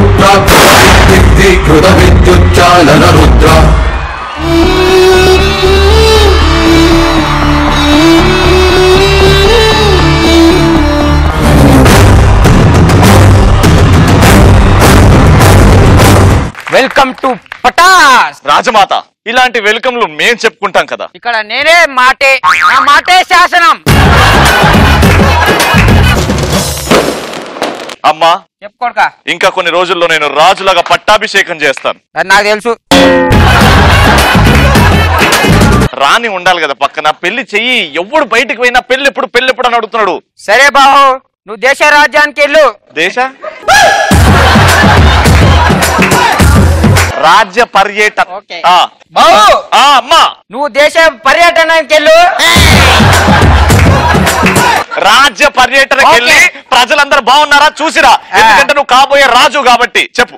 రుద్ర కృత విద్యుచ్చాలన Rudra welcome to Patas రాజమాత ఇలాంటి వెల్కమ్లు మేం చెప్పుకుంటాం కదా ఇక్కడ నేనే మాటే నా మాటే శాసనం అమ్మా చెప్పుకోడుక ఇంకా కొన్ని రోజుల్లో నేను రాజులాగా పట్టాభిషేకం చేస్తాను అది నాకు తెలుసు రాణి ఉండాలి కదా పక్కన పెళ్లి చెయ్యి ఎవడు బయటికి పోయినా పెళ్లి ఎప్పుడు పెళ్లి ఎప్పుడు అని అడుగుతున్నాడు సరే బాహు నువ్వు దేశ రాజ్యానికి వెళ్ళు దేశ రాజ్య పర్యటన ఓకే. ఆ, బాహు ఆ, అమ్మా నువ్వు దేశ పర్యటనకి వెళ్ళు రాజ్య పర్యటనకి ఓకే. వెళ్ళి ప్రజలందరూ బాగున్నారా చూసిరా ఆ. ఎందుకంటే నువ్వు కాబోయే రాజు కాబట్టి చెప్పు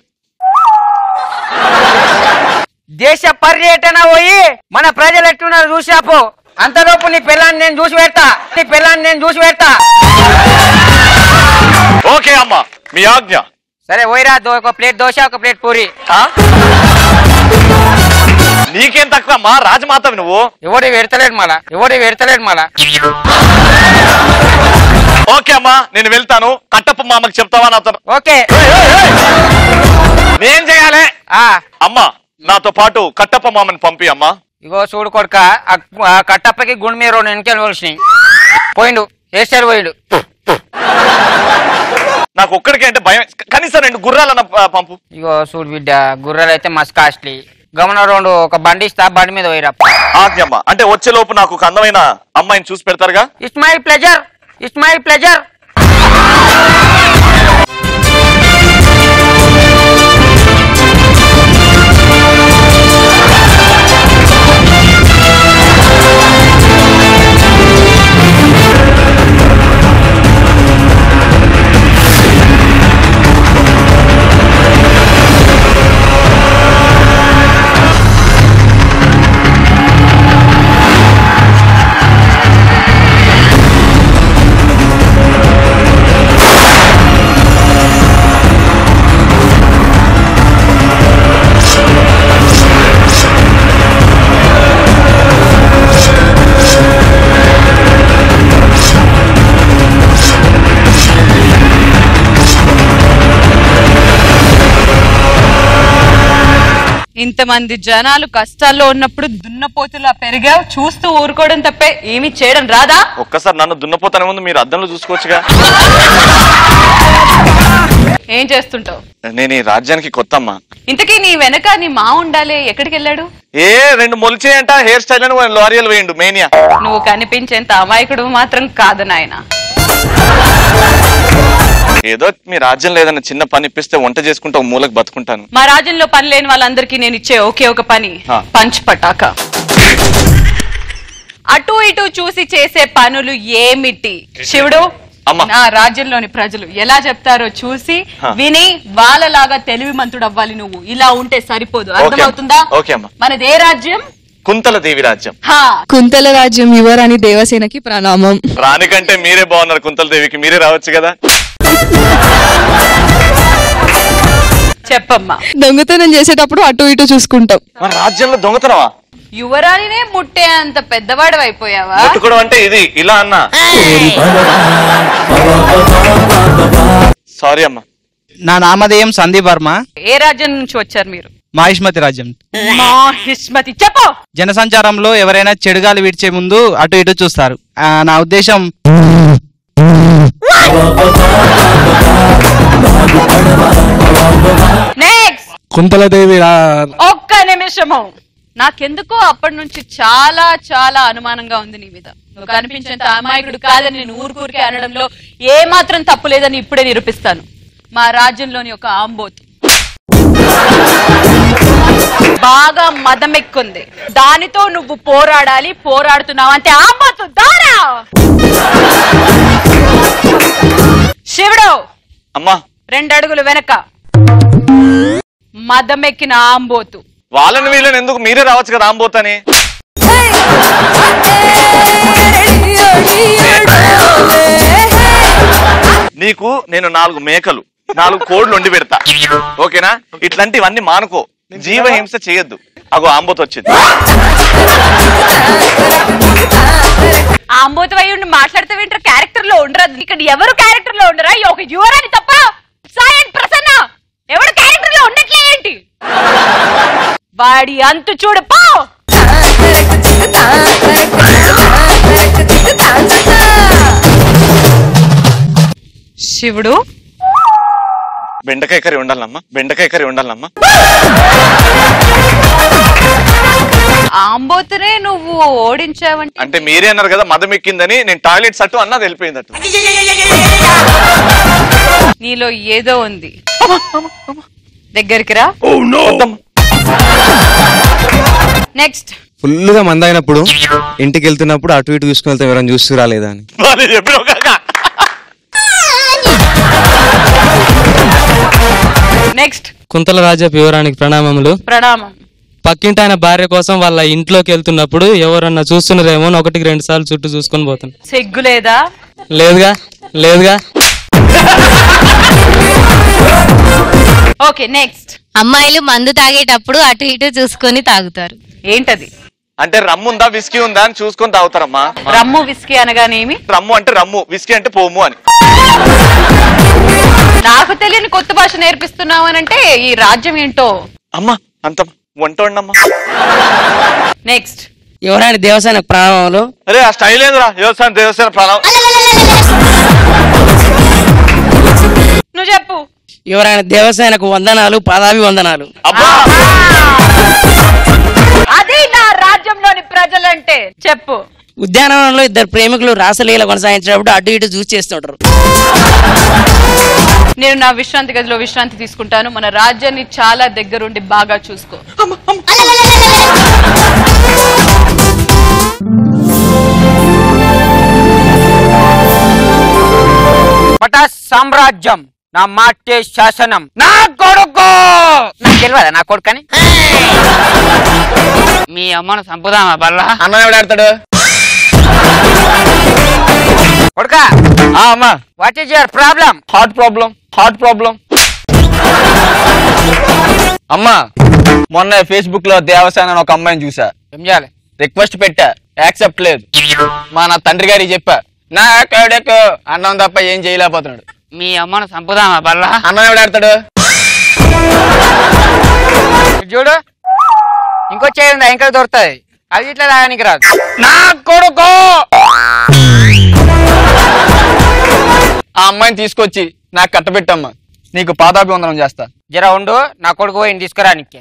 దేశ పర్యటన పోయి మన ప్రజలు ఎట్లున్నారు చూసిరాపో అంతలోపు నీ పిల్లాన్ని నేను చూసి పెడతా నీ పిల్లాన్ని నేను చూసి పెడతా ఓకే అమ్మా మీ ఆజ్ఞ సరే పోయిరా దో- ఒక ప్లేట్ దోశ ఒక ప్లేట్ పూరి ఆ? నీకేం తక్కువ అమ్మా రాజమాతవి నువ్వు ఎవడి పెడతలేడు మళ్ళా ఎవడి పెడతలేడు మళ్ళా ఓకే అమ్మా నేను వెళ్తాను కట్టప్ప మామకి చెప్తావా నాతో ఓకే నేను చేయాలి ఆ అమ్మా నాతో పాటు కట్టప్ప మామని పంపి అమ్మా ఇగో చూడు కొడుక ఆ కట్టప్పకి గుండె మీద రెండు వెనకాల కలిసినాయి పోయిండు హెయిర్ స్టైల్ పోయిండు నాకు ఒక్కడికే అంటే భయం కనీసం రెండు గుర్రాలన్న ప- పంపు ఇగో చూడు బిడ్డ గుర్రాలు అయితే మస్తు కాస్ట్లీ గమన రెండు ఒక బండి ఇస్తా బండి మీద పోయిరా ఆజ్ఞ అమ్మా అంటే వచ్చే లోపు నాకు ఒక అందమైన అమ్మాయిని చూసి పెడతారుగా it's my pleasure it's my pleasure ఇంతమంది జనాలు కష్టాల్లో ఉన్నప్పుడు దున్నపోతులా పెరిగావు చూస్తూ ఊరుకోవడం తప్పే ఏమీ చేయడం రాదా ఒక్కసారి నన్ను దున్నపోతానే ముందు మీరు అద్దంలో చూసుకోవచ్చుగా ఏం చేస్తుంటావు నేను ఈ రాజ్యానికి కొత్త అమ్మా ఇంతకీ నీ వెనక నీ మా ఉండాలి ఎక్కడికి వెళ్ళాడు ఏ రెండు మొలిచేయంట హెయిర్ స్టైల్ అని లారియల్ వేయండు మేనియా నువ్వు కనిపించేంత అమాయకుడు మాత్రం కాదు నాయన ఏదో మీ రాజ్యంలో ఏదైనా చిన్న పని ఇప్పిస్తే వంట చేసుకుంటూ ఒక మూలకు బతుకుంటాను మా రాజ్యంలో పని లేని వాళ్ళందరికీ నేను ఇచ్చే ఒకే ఒక పని హా. పంచ్ పటాక అటు ఇటు చూసి చేసే పనులు ఏమిటి శివుడు అమ్మా. నా రాజ్యంలోని ప్రజలు ఎలా చెప్తారో చూసి హా. విని వాళ్ళలాగా తెలివిమంతుడు అవ్వాలి నువ్వు ఇలా ఉంటే సరిపోదు ఓకే. అర్థమవుతుందా ఓకే అమ్మా. మనది ఏ రాజ్యం కుంతల దేవి రాజ్యం హా కుంతల రాజ్యం యువరాణి దేవసేనకి ప్రణామం రానికంటే మీరే బాగున్నారు కుంతల దేవికి మీరే రావచ్చు కదా చెప్పమ్మా దొంగతనం చేసేటప్పుడు అటు ఇటు చూసుకుంటాం మన రాజ్యంలో దొంగతనమా యువరాణినే ముట్టే అంత పెద్దవాడు అయిపోయావా ముట్టుకోవడం అంటే ఇది ఇలా అన్నా సారీ అమ్మా నా నామధేయం సందీప్ వర్మ ఏ రాజ్యం నుంచి వచ్చారు మీరు మాహిష్మతి రాజ్యం మా హిస్మతి చెప్పు జనసంచారంలో ఎవరైనా చెడుగాలి విడిచే ముందు అటు ఇటు చూస్తారు ఆ, నా ఉద్దేశం నెక్స్ట్ కుంతలదేవి రా- ఒక్క నిమిషము నాకెందుకో అప్పటి నుంచి చాలా చాలా అనుమానంగా ఉంది నీ మీద నువ్వు కనిపించేంత అమాయకుడు కాదని నేను ఊరుకూరికే అనడంలో ఏ మాత్రం తప్పు లేదని ఇప్పుడే నిరూపిస్తాను మా రాజ్యంలోని ఒక ఆంబోతు బాగా మదమెక్కుంది దానితో నువ్వు పోరాడాలి పోరాడుతున్నావు అంటే ఆంబోతు దారా శివుడు అమ్మా రెండు అడుగులు వెనక మదమెక్కిన ఆంబోతు వాళ్ళని వీళ్ళని ఎందుకు మీరే రావచ్చు కదా ఆంబోతని నీకు నేను నాలుగు మేకలు నాలుగు కోడ్లు వండి పెడతా ఓకేనా ఇట్లాంటివన్నీ మానుకో జీవహింస చేయొద్దు అగో ఆంబోత్ వచ్చింది ఆ అంబోతవై ఉండి మాట్లాడితే వింటారు క్యారెక్టర్ లో ఉండరు ఇక్కడ ఎవరు క్యారెక్టర్ లో ఉండరా ఈ ఒక యువరాని తప్ప సాయి అండ్ ప్రసన్న ఎవరు క్యారెక్టర్ లో ఉండట్లే ఏంటి వాడి అంతు చూడు పో శివుడు బెండకాయ కర్రీ ఉండాలమ్మా బెండకాయ కర్రీ ఉండాలమ్మా ఆంబోతునే నువ్వు ఓడించావంటే అంటే మీరే అన్నారు కదా మదం ఎక్కిందని నేను టాయిలెట్ సట్టు అన్నది వెళ్ళిపోయింది అటు నీలో ఏదో ఉంది దగ్గరికి రా నెక్స్ట్ ఫుల్ గా మంద అయినప్పుడు ఇంటికి వెళ్తున్నప్పుడు అటు ఇటు చూసుకుని వెళ్తే ఎవరైనా చూస్తూ రాలేదా అని వాళ్ళు చెప్పినావు కాక నెక్స్ట్ కుంతల రాజా వివరానికి ప్రణామములు ప్రణామం పక్కింటి ఆయన భార్య కోసం వాళ్ళ ఇంట్లోకి వెళ్తున్నప్పుడు ఎవరన్నా చూస్తున్నారేమో అని ఒకటికి రెండు సార్లు చుట్టూ చూసుకొని పోతాను సిగ్గు లేదా లేదుగా లేదుగా ఓకే నెక్స్ట్ అమ్మాయిలు మందు తాగేటప్పుడు అటు ఇటు చూసుకొని తాగుతారు ఏంటది అంటే రమ్ము ఉందా విస్కీ ఉందా అని చూసుకొని తాగుతారమ్మా రమ్ము విస్కీ అనగానేమి రమ్ము అంటే రమ్ము విస్కీ అంటే పోము అని నాకు తెలియని కొత్త భాష నేర్పిస్తున్నావు అని అంటే ఈ రాజ్యం ఏంటో అమ్మా అంత వంట వండమ్మా నెక్స్ట్ ఎవరైనా దేవస్థాన ప్రాణములు అరే ఆ స్టైల్ ఏందిరా దేవస్థానం దేవస్థానం ప్రాణం నువ్వు చెప్పు ఎవరైనా దేవస్థానకు వందనాలు పదాభి వందనాలు అబ్బా అది నా రాజ్యంలోని ప్రజలంటే చెప్పు ఉద్యానవనంలో ఇద్దరు ప్రేమికులు రాసలీల కొనసాగించినప్పుడు అటు ఇటు చూసి చేస్తుంటారు నేను నా విశ్రాంతి గదిలో విశ్రాంతి తీసుకుంటాను మన రాజ్యాన్ని చాలా దగ్గరుండి బాగా చూసుకో పట సామ్రాజ్యం నా మాటే శాసనం నా కొడుకు నాకు తెలియదా నా కొడుకు అని మీ అమ్మను చంపుదామా బల్లా అన్న ఎవడు ఆడతాడు కొడుక ఆ అమ్మా what is your problem heart problem heart problem అమ్మా మొన్న ఫేస్బుక్ లో దేవసేన అని ఒక అమ్మాయిని చూసా ఏం చేయాలి రిక్వెస్ట్ పెట్టా యాక్సెప్ట్ లేదు మా నా తండ్రి గారికి చెప్పా నా కొడుకు అన్నం తప్ప ఏం చేయలేకపోతున్నాడు మీ అమ్మను చంపుదామా బల్లా అన్నం ఎవడు ఆడతాడు చూడు ఇంకో చేయండి ఇంకా దొరుకుతుంది అది ఇట్లా తాగడానికి రాదు నా కొడుకు ఆ అమ్మాయిని తీసుకొచ్చి నాకు కట్టబెట్టమ్మా నీకు పాదాభివందనం చేస్తా జర ఉండు నా కొడుకు పోయి తీసుకురానికి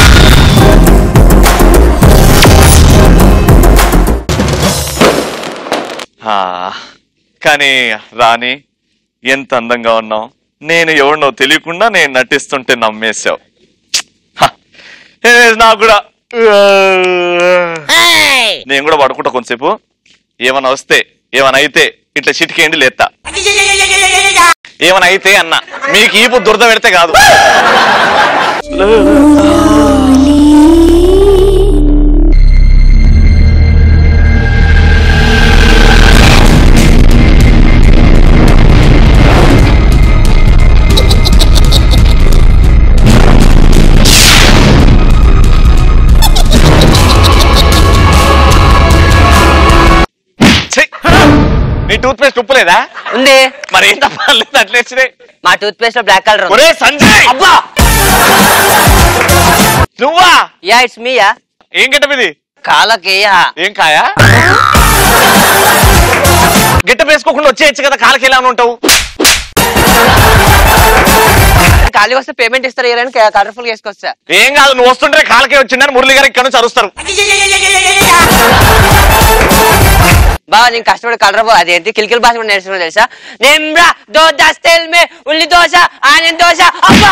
ఆ, కానీ రాణి ఎంత అందంగా ఉన్నావు నేను ఎవరినో తెలియకుండా నేను నటిస్తుంటే నమ్మేశావు హ, ఏ, నాకు కూడా నేను కూడా పడుకుంటా కొంతసేపు ఏమైనా వస్తే ఏమైనా అయితే ఇట్లా చిటికేయండి లేత్తా ఏమైనా అయితే అన్న మీకు ఈపు దురద పెడితే కాదు ఛీ! నీ టూత్ పేస్ట్ ఉప్పు లేదా ఉంది మరి ఏం తప్పలేదు అట్లా వచ్చినాయి మా టూత్ పేస్ట్ లో బ్లాక్ కలర్ ఒరే సంజయ్ అబ్బా నువ్వా యా ఇట్స్ మీ యా ఏం గెటప్ ఇది కాలకి ఏం కాయా గిట్ట వేసుకోకుండా వచ్చేయచ్చు కదా కాలకి ఎలా ఉంటావు ఖాళీ వస్తే పేమెంట్ ఇస్తారు ఇవ్వడానికి కలర్ఫుల్ వేసుకొస్తా ఏం కాదు నువ్వు వస్తుంటే కాలకే వచ్చిందని మురళి గారు ఇక్కడ నుంచి అరుస్తారు బాగా నేను కష్టపడి కలర్ అదేంటి కిలికిల్ భాష కూడా నేర్చుకున్నా తెలుసా నేను దోశ తెల్ మే ఉల్లి దోశ ఆనియన్ దోశ అబ్బా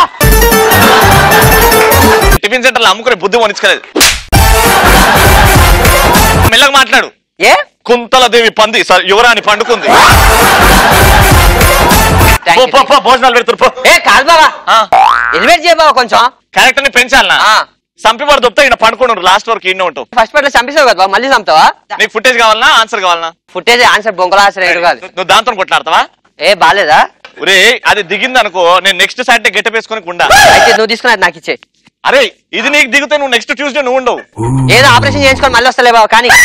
టిఫిన్ సెంటర్లో అమ్ముకునే బుద్ధి వనించుకోలేదు మెల్లగా మాట్లాడు ఏ కుంతల దేవి పంది సార్ యువరాణి పండుకుంది Thank పో, you, పో, thank పో, భోజనాలు పెడతారు పో ఏ కాదు బాబా ఎలివేట్ చేయ బాబా కొంచెం క్యారెక్టర్ ని పెంచాలనా ఆ. సంపివాడు దొప్తా ఇక్కడ పండుకున్నాడు లాస్ట్ వరకు ఈయన ఉంటావు ఫస్ట్ పార్ట్ లో చంపేసావు కదా బావ, మళ్ళీ చంపుతావా నీకు ఫుటేజ్ కావాలనా ఆన్సర్ కావాలనా ఫుటేజ్ ఆన్సర్ బొంగల ఆన్సర్ ఏడు కాదు నువ్వు దాంతో కొట్లాడతావా ఏ బాలేదా ఒరే అది దిగింది అనుకో నేను నెక్స్ట్ సాటర్డే గెట వేసుకొని గుండా అయితే నువ్వు తీసుకున్నది నాకు ఇచ్చే అరే ఇది నీకు దిగితే నువ్వు నెక్స్ట్ ట్యూస్డే నువ్వు ఉండవు ఏదో ఆపరేషన్ చేయించుకొని మళ్ళీ వస్తలే బాబా కానీ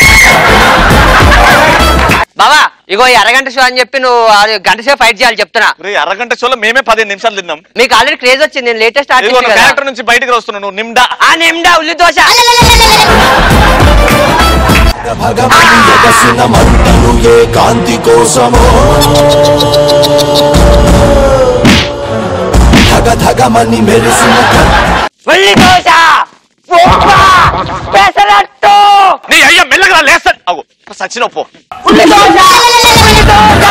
బాబా ఇగో ఈ అరగంట షో అని చెప్పి నువ్వు ఆ గంట సేపు ఫైట్ చేయాలి చెప్తున్నా ఒరే అరగంట షోలో మేమే పదిహేను నిమిషాలు తిన్నాం మీకు ఆల్రెడీ క్రేజ్ వచ్చింది నేను లేటెస్ట్ ఇదిగో ఆర్టిస్ట్ కదా క్యారెక్టర్ నుంచి బయటకు వస్తున్నావు నువ్వు నిమ్డా ఆ నిమ్డా ఉల్లి దోశ ఎగసిన మంటలు ఏ కాంతి కోసమో ధగ ధగమని మెరిసిన ఉల్లి దోశ ఉప్మా, పెసరట్టు నీ అయ్యా మెల్లగా లేస్తాడు అవు సచిన పో ఉల్లి దోశ ఉల్లి దోశ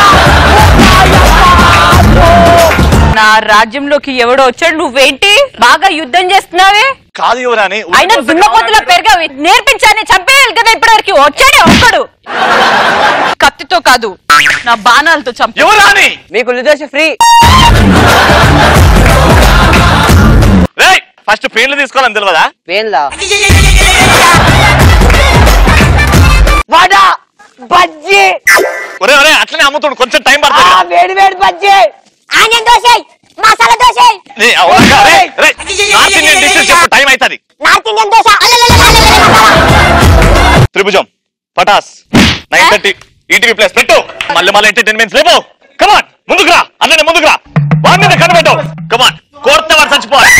నా రాజ్యంలోకి ఎవడో వచ్చాడు నువ్వేంటి బాగా యుద్ధం చేస్తున్నావే కాదు ఎవరాని అయినా దున్నపోతులా పెరిగావు నేర్పించానే చంపేయాలి కదా ఇప్పటివరకు వచ్చాడే ఒక్కడు కత్తితో కాదు నా బాణాలతో చంప ఎవరాని మీకు ఉల్లి దోశ ఫ్రీ రేయ్ ఫస్ట్ పెయిన్లు తీసుకోవాలని తెలియదా పేన్లా వడ బజ్జీ ఒరే ఒరే అట్లనే అమ్ముతాడు కొంచెం టైం ఆ, పడుతుంది వేడి వేడి బజ్జీ ఆనియన్ దోశ మసాలా దోశ నీ అవునక్క, రేయ్, రేయ్, నార్త్ ఇండియన్ డిషెస్ చెప్పు టైం అవుతుంది నార్త్ ఇండియన్ దోశ త్రిభుజం Patas nine thirty ETV plus పెట్టు మళ్ళీ మళ్ళీ ఎంటర్టైన్మెంట్స్ లేవు కమాన్ ముందుకు రా అన్ననే ముందుకు రా వాడి మీద కనిపెట్టు కమాన్ కోర్త వాడు చచ్చిపోవాలి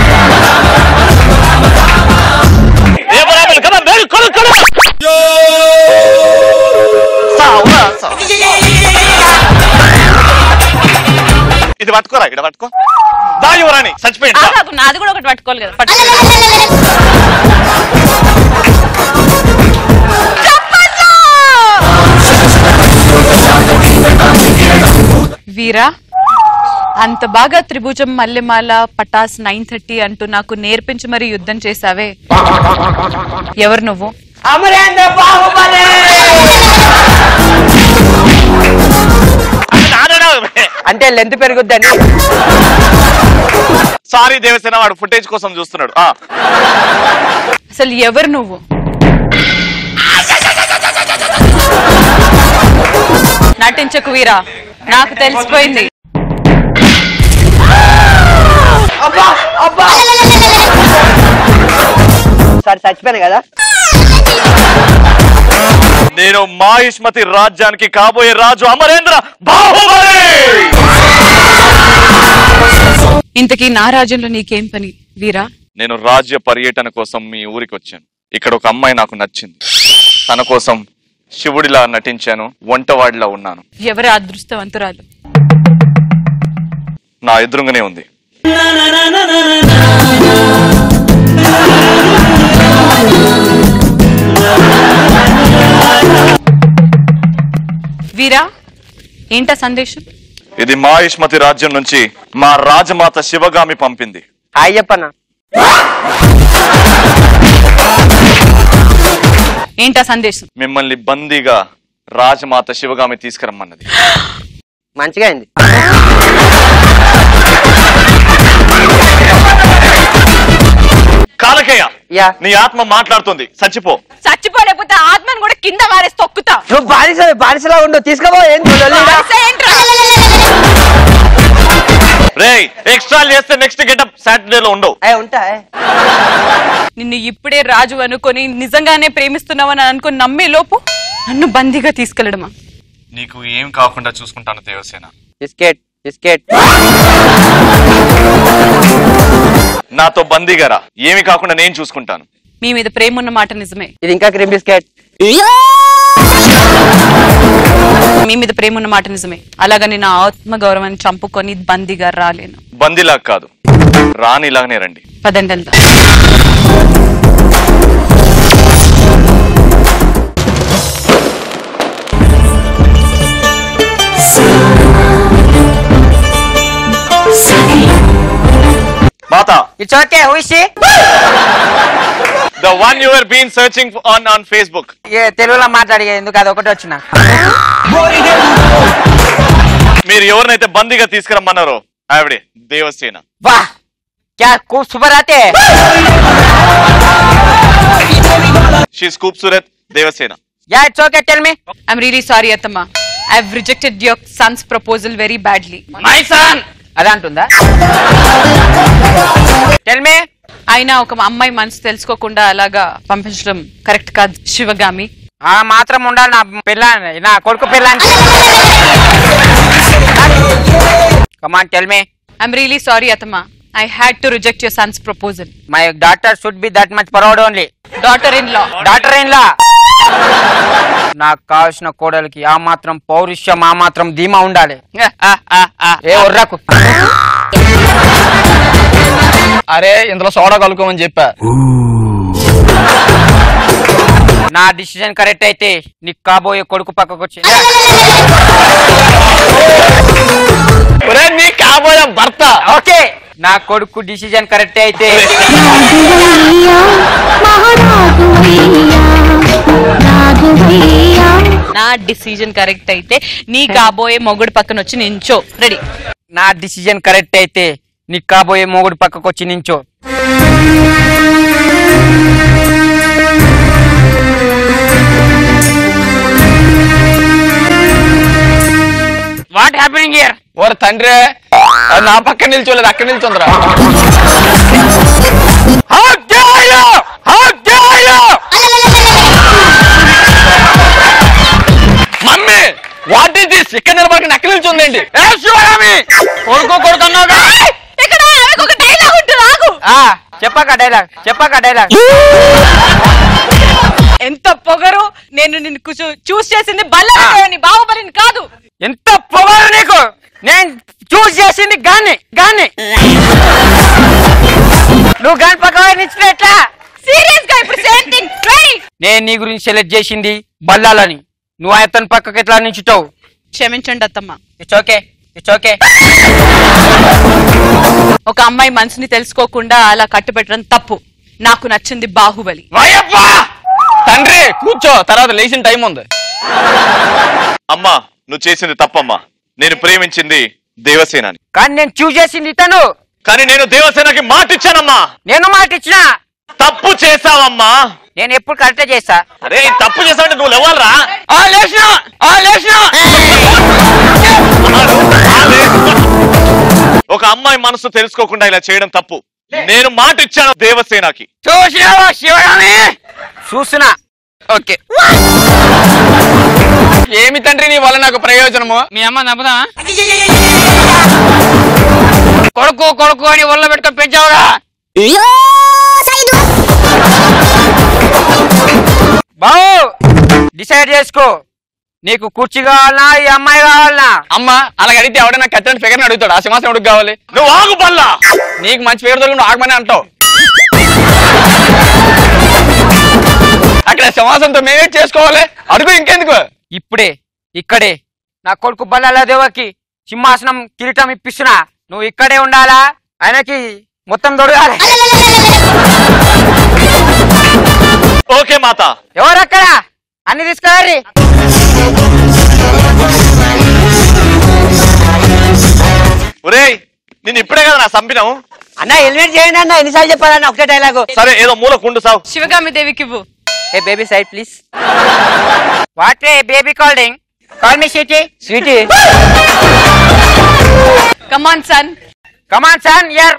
ఏ బరాబర్ కమాన్ వెరీ కొడు కొడు సావురా, సావు. ఇది పట్టుకోరా ఇక్కడ పట్టుకో దా యువరాణి చచ్చిపోయింది దా. ఆగాగు, నాది కూడా ఒకటి పట్టుకోవాలి కదా పట్టుకో వీరా అంత బాగా త్రిభుజం మల్లెమాల పటాస్ నైన్ థర్టీ అంటూ నాకు నేర్పించి మరి యుద్ధం చేసావే ఎవరు నువ్వు అమరేంద్ర బాహుబలి నాదేనా? అంటే లెంత్ పెరుగుద్దని సారీ దేవసేన వాడు ఫుటేజ్ కోసం చూస్తున్నాడు ఆ అసలు ఎవరు నువ్వు నటించకు వీరా నాకు తెలిసిపోయింది అబ్బా అబ్బా సరే చచ్చిపోయాను కదా నేను మాహిష్మతి రాజ్యానికి కాబోయే రాజు అమరేంద్ర బాహుబలి ఇంతకీ నా రాజ్యంలో నీకేం పని వీరా నేను రాజ్య పర్యటన కోసం మీ ఊరికి వచ్చాను ఇక్కడ ఒక అమ్మాయి నాకు నచ్చింది తన కోసం శివుడిలా నటించాను వంటవాడిలా ఉన్నాను ఎవరి అదృష్టవంతురాలు నా ఎదురుగానే ఉంది వీరా ఏంటా సందేశం ఇది మాహిష్మతి రాజ్యం నుంచి మా రాజమాత శివగామి పంపింది హాయ్ చెప్పన్నా ఏంటా సందేశం మిమ్మల్ని బందీగా రాజమాత శివగామి తీసుకురమ్మన్నది మంచిగా అయింది కాలకేయ యా నీ ఆత్మ మాట్లాడుతుంది చచ్చిపో చచ్చిపోలేకపోతే ఆత్మను కూడా కింద వారేసి తొక్కుతా నువ్వు బానిస బానిసలా ఉండు తీసుకోబో ఏం లొల్లిరా? బానిస ఏంట్రా? రేయ్ ఎక్స్ట్రా చేస్తే నెక్స్ట్ గెటప్ సాటర్డే లో ఉండవు ఏ, ఉంటా ఏ. నిన్ను ఇప్పుడే రాజు అనుకొని నిజంగానే ప్రేమిస్తున్నావని అనుకుని నమ్మే లోపు నన్ను బందీగా తీసుకెళ్ళడమా నీకు ఏం కాకుండా చూసుకుంటాను దేవసేన బిస్కెట్ బిస్కెట్ నాతో బందీగా రా ఏమి కాకుండా నేను చూసుకుంటాను మీ మీద ప్రేమ ఉన్న మాట నిజమే ఇది ఇంకా క్రీమ్ బిస్కెట్ మీ మీద ప్రేమ ఉన్న మాట నిజమే అలాగని నా ఆత్మ గౌరవాన్ని చంపుకొని బందీగా రాలేను బందీలా కాదు రానిలాగానే రండి పదండి వెళ్దాం మాత it's okay who's the one you are been searching on on Facebook తెలుగులో మాట్లాడి ఎందుకు అది ఒకటి వచ్చిన మీరు ఎవరినైతే బందీగా తీసుకురమ్మన్నారో ఆవిడే దేవసేన వా క్యా खूब सुपर आते हैं షీస్ ఖూబ్సూరత్ Devasena yeah it's okay tell me I'm really sorry అత్తమ్మ I rejected your son's proposal very badly my son అదే అంటుందా టెల్ మీ అయినా ఒక అమ్మాయి మనసు తెలుసుకోకుండా అలాగా పంపించడం కరెక్ట్ కాదు శివగామి ఆ మాత్రం ఉండాలి నా పిల్లని నా కొడుకు పిల్లని come on tell me I'm really sorry అతమా I had to reject your son's proposal my daughter should be that much proud only daughter in law daughter in law నాకు కావాల్సిన కోడలికి ఆ మాత్రం పౌరుష్యం ఆ మాత్రం ధీమా ఉండాలి ఏ ఉర్రకు అరే ఇందులో సోడా కలుకోమని చెప్పా నా డిసిజన్ కరెక్ట్ అయితే నీకు కాబోయే కొడుకు పక్కకు వచ్చి ఒరే నీ కాబోయే భర్త ఓకే నా కొడుకు డిసిజన్ కరెక్ట్ అయితే నా డిసిజన్ కరెక్ట్ అయితే నీ కాబోయే మొగుడు పక్కన వచ్చి నించో రెడీ నా డిసిజన్ కరెక్ట్ అయితే నీకు కాబోయే మొగుడు పక్కకు వచ్చి నించో వాట్ హ్యాపెనింగ్ హియర్ ఓరి తండ్రి అది నా పక్కన నిల్చోలేదు అక్కడ నిల్చుందిరా How dare you! How dare you! Mummy what is this ఇక్కడ నిలబడి అక్కడ నిల్చుందండి ఏ శివరామి కొడుకు కొడుకు అన్నావుగా ఇక్కడ ఆమెకు ఒక డైలాగ్ ఉంటుంది ఆగు ఆ, చెప్పాక డైలాగ్ చెప్పాక డైలాగ్ ఎంత పొగరు నేను నిన్ను చూస్ చేసింది బల్లని బాహుబలిని కాదు ఎంత పొగరు నీకు నేను చూస్ చేసింది గాని గాని నువ్వు గాని పక్క నిచ్చిన ఎట్లా సీరియస్ గా ఇప్పుడు సేమ్ థింగ్ రెడీ నేను నీ గురించి సెలెక్ట్ చేసింది బల్లాలని నువ్వు అతని పక్కకి ఎట్లా నించుతావు క్షమించండి అత్తమ్మ ఇట్స్ ఓకే ఇట్స్ ఓకే ఒక అమ్మాయి మనసుని తెలుసుకోకుండా అలా కట్టుబెట్టడం తప్పు నాకు నచ్చింది బాహుబలి వయప్పా తండ్రి కూర్చో తర్వాత లేచిన టైం ఉంది అమ్మా నువ్వు చేసింది తప్పమ్మా నేను ప్రేమించింది దేవసేనని కానీ నేను చూస్ చేసింది ఇతను కానీ నేను దేవసేనకి మాట ఇచ్చానమ్మా నేను మాట ఇచ్చిన తప్పు చేసావమ్మా నేను ఎప్పుడు కరెక్టే చేస్తా అరే తప్పు చేసావంటే నువ్వు లేవాలరా ఆ లేచిన ఆ లేచిన ఒక అమ్మాయి మనసు తెలుసుకోకుండా ఇలా చేయడం తప్పు నేను మాట ఇచ్చాను దేవసేనకి చూసినావా శివరామి చూస్తున్నా ఓకే ఏమి తండ్రి నీ వల్ల నాకు ప్రయోజనము మీ అమ్మ నమ్మదా కొడుకు కొడుకు అని ఒళ్ళో పెట్టుకొని పెంచావుగా బావు డిసైడ్ చేసుకో నీకు కుర్చీ కావాలనా ఈ అమ్మాయి కావాలనా అమ్మ అలాగ అడిగితే ఎవడైనా కట్టని ఫిగర్ అడుగుతాడు ఆ సింహాసనం అడుగు కావాలి నువ్వు ఆగు బల్లా నీకు మంచి ఫిగర్ దొరికి ఆగమని అంటావు అక్కడ సింహాసనంతో మేమే చేసుకోవాలి అడుగు ఇంకెందుకు ఇప్పుడే ఇక్కడే నా కొడుకు బల్లాల దేవకి సింహాసనం కిరీటం ఇప్పిస్తున్నా నువ్వు ఇక్కడే ఉండాలా ఆయనకి మొత్తం దొరకాలి ఓకే మాత ఎవరక్కడ అన్ని తీసుకురారి ఒరేయ్ నేను ఇప్పుడే కదా నా సంపినావు అన్న హెల్మెట్ చేయండి అన్న ఎన్నిసార్లు చెప్పాలన్న ఒకటే డైలాగు సరే ఏదో మూల కుండు సావు శివగామి దేవికి ఇవ్వు hey baby side please what baby కాల్డింగ్ కాల్ మీ సిటీ sweetie come on son come on son యర్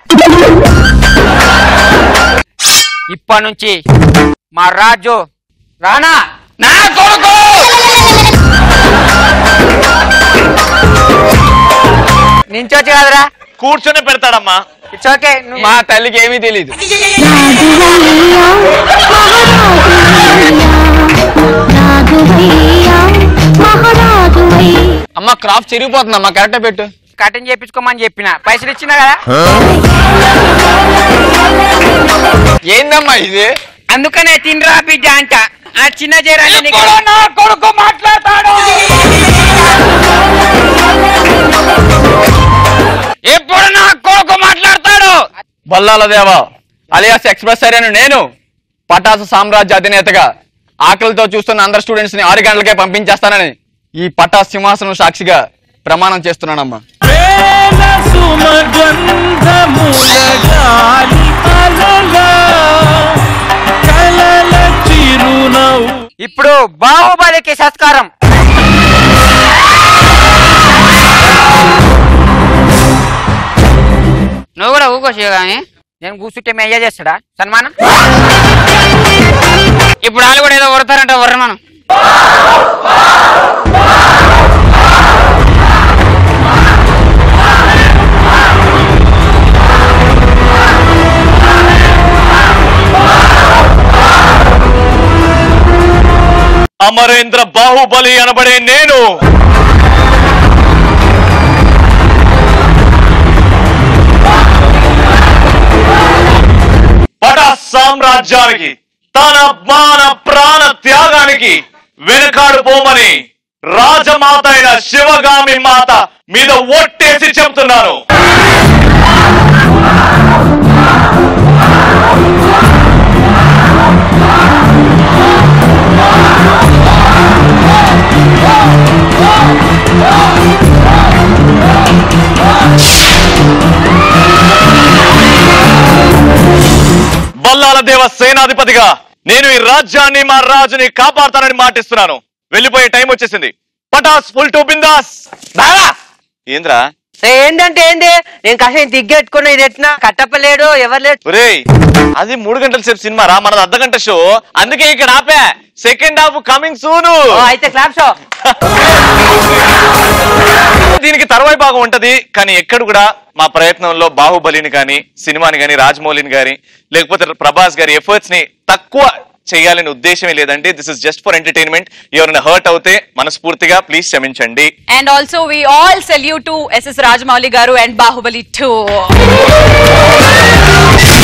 ఇప్పటి నుంచి మా రాజు రానా నా కొడుకు నించొచ్చు కదరా కూర్చొని పెడతాడమ్మా ఇట్స్ ఓకే మా తల్లికి ఏమీ తెలియదు అమ్మ క్రాఫ్ట్ చిరిగిపోతుందమ్మా కరెక్ట్ పెట్టు కటింగ్ చేపించుకోమని చెప్పిన పైసలు ఇచ్చినా కదా ఏందమ్మా ఇది అందుకనే తినరా బిడ్డ అంట ఆ చిన్న చేరాలి నా కొడుకు మాట్లాడతాడు ఎప్పుడు నా కొడుకు మాట్లాడతాడు బల్లాల దేవా అలియాస్ ఎక్స్ప్రెస్ సరైన నేను పటాసు సామ్రాజ్య అధినేతగా ఆకలితో చూస్తున్న అందరు స్టూడెంట్స్ ని ఆరు గంటలకే పంపించేస్తానని ఈ పటాస్ సింహాసనం సాక్షిగా ప్రమాణం చేస్తున్నానమ్మా ఇప్పుడు బాహుబలికి సత్కారం కూర్చో కానీ నేను కూర్చుంటే మీ అయ్యా చేస్తాడా సన్మానం ఇప్పుడు వాళ్ళు కూడా ఏదో కొడతారంట వర్రమను అమరేంద్ర బాహుబలి అనబడే నేను పట సామ్రాజ్యానికి తన మాన ప్రాణ త్యాగానికి వెనకాడిపోమని రాజమాత అయిన శివగామి మాత మీద ఒట్టేసి చెప్తున్నాను బల్లాల దేవ సేనాధిపతిగా నేను ఈ రాజ్యాన్ని మా రాజుని కాపాడుతానని మాటిస్తున్నాను వెళ్ళిపోయే టైం వచ్చేసింది పటాస్ ఫుల్ టు బిందాస్ ఏంద్రా ఏంటంటే ఏంది నేను కాసేపు దిగ్గెట్టుకున్నా ఇది ఎట్టినా కట్టప్పలేడు ఎవరు లేడు ఒరేయ్ అది మూడు గంటల సేపు సినిమా రా మనది అర్ధ గంట షో అందుకే ఇక్కడ ఆపా సెకండ్ హాఫ్ కమింగ్ సూను అయితే క్లాప్ షో దీనికి తర్వాయి భాగం ఉంటది కానీ ఎక్కడ కూడా మా ప్రయత్నంలో బాహుబలిని కానీ సినిమాని కానీ రాజమౌళిని కానీ లేకపోతే ప్రభాస్ గారి ఎఫర్ట్స్ ని తక్కువ చేయాలనే ఉద్దేశమే లేదండి this is just for entertainment ఎవరైనా హర్ట్ అవుతే మనస్ఫూర్తిగా ప్లీజ్ క్షమించండి and also we all salute to SS Rajamouli garu and Baahubali two